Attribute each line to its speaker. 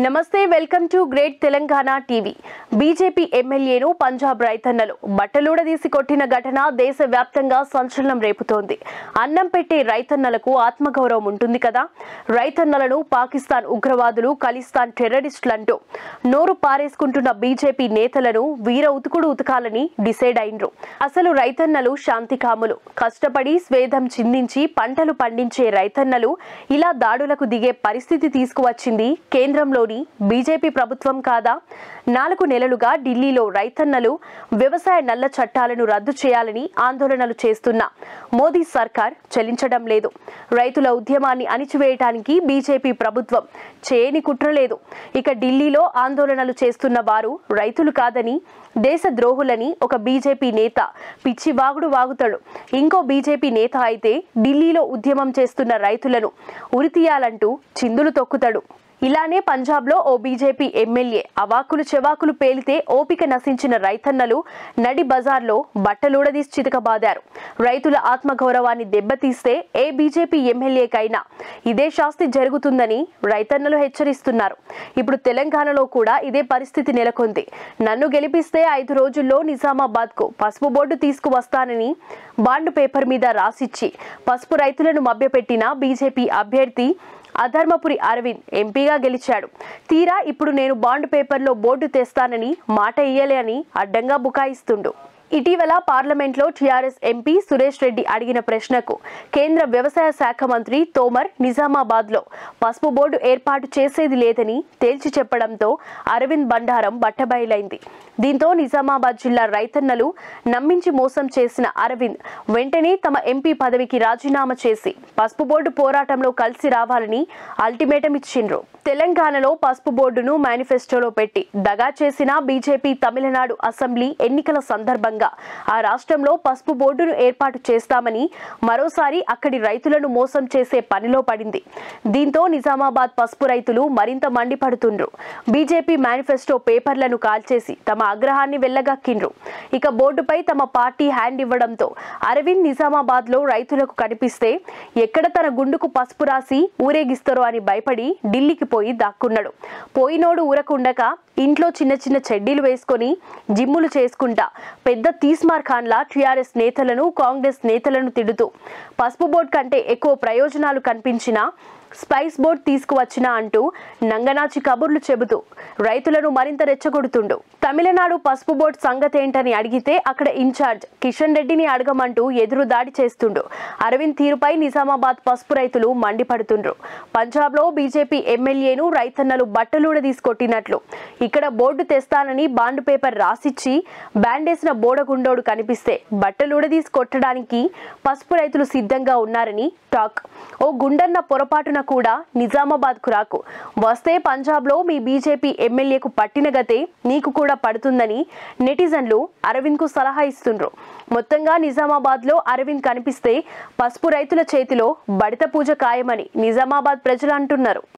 Speaker 1: నమస్తే welcome to great Telangana TV BJP ఎమ్మెల్యేను పంజాబ్ రైతన్నలు బట్టలూడదీసి కొట్టిన ఘటన దేశవ్యాప్తంగా సంచలనం రేపుతోంది అన్నం పెట్టే రైతన్నలకు ఆత్మగౌరవం ఉంటుంది కదా రైతన్నలను పాకిస్తాన్ ఉగ్రవాదులు ఖలిస్తాన్ టెర్రరిస్టులంటూ నోరు పారేసుకుంటున్న బీజేపీ నేతలను వీర ఉతుకుడు ఉతకాలని డిసైడ్ అయినరు అసలు రైతన్నలు శాంతికాములు కష్టపడి స్వేదం చిందించి పంటలు పండించే రైతన్నలు ఇలా దాడులకు దిగే పరిస్థితి తీసుకువచ్చింది కేంద్రంలోని బీజేపీ ప్రభుత్వం కాదా నాలుగు నెలలుగా ఢిల్లీలో రైతన్నలు వ్యవసాయ నల్ల చట్టాలను రద్దు చేయాలని ఆందోళనలు చేస్తున్న మోదీ సర్కార్ చెల్లించడం లేదు రైతుల ఉద్యమాన్ని అణిచివేయటానికి బీజేపీ ప్రభుత్వం చేయని కుట్రలేదు ఇక ఢిల్లీలో ఆందోళనలు చేస్తున్న వారు రైతులు కాదని దేశ ద్రోహులని ఒక బీజేపీ నేత పిచ్చి వాగుడు వాగుతాడు ఇంకో బీజేపీ నేత అయితే ఢిల్లీలో ఉద్యమం చేస్తున్న రైతులను ఉరితీయాలంటూ చిందులు తొక్కుతాడు ఇలానే పంజాబ్లో ఓ బీజేపీ ఎమ్మెల్యే అవాకులు చెవాకులు పేలితే ఓపిక నశించిన రైతన్నలు నడి బజార్లో బట్టలూడదీసి చితకబాదారు రైతుల ఆత్మగౌరవాన్ని దెబ్బతీస్తే ఏ బీజేపీ ఎమ్మెల్యేకైనా ఇదే శాస్తి జరుగుతుందని రైతన్నలు హెచ్చరిస్తున్నారు ఇప్పుడు తెలంగాణలో కూడా ఇదే పరిస్థితి నెలకొంది నన్ను గెలిపిస్తే ఐదు రోజుల్లో నిజామాబాద్కు పసుపు బోర్డు తీసుకువస్తానని బాండ్ పేపర్ మీద రాసిచ్చి పసుపు రైతులను మభ్యపెట్టిన బీజేపీ అభ్యర్థి అధర్మపురి అరవింద్ ఎంపీగా గెలిచాడు తీరా ఇప్పుడు నేను బాండ్ పేపర్లో బోర్డు తెస్తానని మాట ఇయ్యలే అని అడ్డంగా బుకాయిస్తుండు ఇటీవల పార్లమెంట్లో టీఆర్ఎస్ ఎంపీ సురేష్ రెడ్డి అడిగిన ప్రశ్నకు కేంద్ర వ్యవసాయ శాఖ మంత్రి తోమర్ నిజామాబాద్లో పసుపు బోర్డు ఏర్పాటు చేసేది లేదని తేల్చి చెప్పడంతో అరవింద్ బండారం బట్టబయలైంది దీంతో నిజామాబాద్ జిల్లా రైతన్నలు నమ్మించి మోసం చేసిన అరవింద్ వెంటనే తమ ఎంపీ పదవికి రాజీనామా చేసి పసుపు బోర్డు పోరాటంలో కలిసి రావాలని అల్టిమేటం ఇచ్చిండ్రు తెలంగాణలో పసుపు బోర్డును మేనిఫెస్టోలో పెట్టి దగా చేసిన బీజేపీ తమిళనాడు అసెంబ్లీ ఎన్నికల సందర్భంగా ఆ రాష్ట్రంలో పసుపు బోర్డును ఏర్పాటు చేస్తామని మరోసారి అక్కడి రైతులను మోసం చేసే పనిలో పడింది దీంతో నిజామాబాద్ పసుపు రైతులు మరింత మండిపడుతుండ్రు బీజేపీ మేనిఫెస్టో పేపర్లను కాల్చేసి తమ ఆగ్రహాన్ని వెళ్ళగక్కిండ్రు ఇక బోర్డుపై తమ పార్టీ హ్యాండ్ ఇవ్వడంతో అరవింద్ నిజామాబాద్ లో రైతులకు కనిపిస్తే ఎక్కడ తన గుండుకు పసుపు రాసి ఊరేగిస్తారో అని భయపడి ఢిల్లీకి పోయి దాక్కున్నాడు పోయినోడు ఊరకుండక ఇంట్లో చిన్న చిన్న చెడ్డీలు వేసుకొని జిమ్ములు చేసుకుంటా పెద్ద తీస్మార్ ఖాన్లా టీఆర్ఎస్ నేతలను కాంగ్రెస్ నేతలను తిడుతూ పసుపు బోర్డు కంటే ఎక్కువ ప్రయోజనాలు కనిపించినా స్పైస్ బోర్డ్ తీసుకువచ్చినా అంటూ నంగనాచి కబుర్లు చెబుతూ రైతులను మరింత రెచ్చగొడుతుండు తమిళనాడు పసుపు బోర్డు సంగతేంటని అడిగితే అక్కడ ఇన్ఛార్జ్ కిషన్ రెడ్డిని అడగమంటూ ఎదురు దాడి చేస్తుండు అరవింద్ తీరుపై నిజామాబాద్ పసుపు రైతులు మండిపడుతుండ్రు పంజాబ్లో బీజేపీ ఎమ్మెల్యేను రైతన్నలు బట్టలూడ తీసుకొట్టినట్లు ఇక్కడ బోర్డు తెస్తానని బాండ్ పేపర్ రాసిచ్చి బ్యాండేసిన బోడగుండోడు కనిపిస్తే బట్టలూడదీసి కొట్టడానికి పసుపు రైతులు సిద్ధంగా ఉన్నారని టాక్ ఓ గుండన్న పొరపాటున కూడా నిజామాబాద్ కు రాకు వస్తే పంజాబ్లో మీ బీజేపీ ఎమ్మెల్యేకు పట్టిన గతే నీకు కూడా పడుతుందని నెటిజన్లు అరవింద్ కు సలహా ఇస్తుండ్రు మొత్తంగా నిజామాబాద్ లో అరవింద్ కనిపిస్తే పసుపు రైతుల చేతిలో బడిత పూజ ఖాయమని నిజామాబాద్ ప్రజలు అంటున్నారు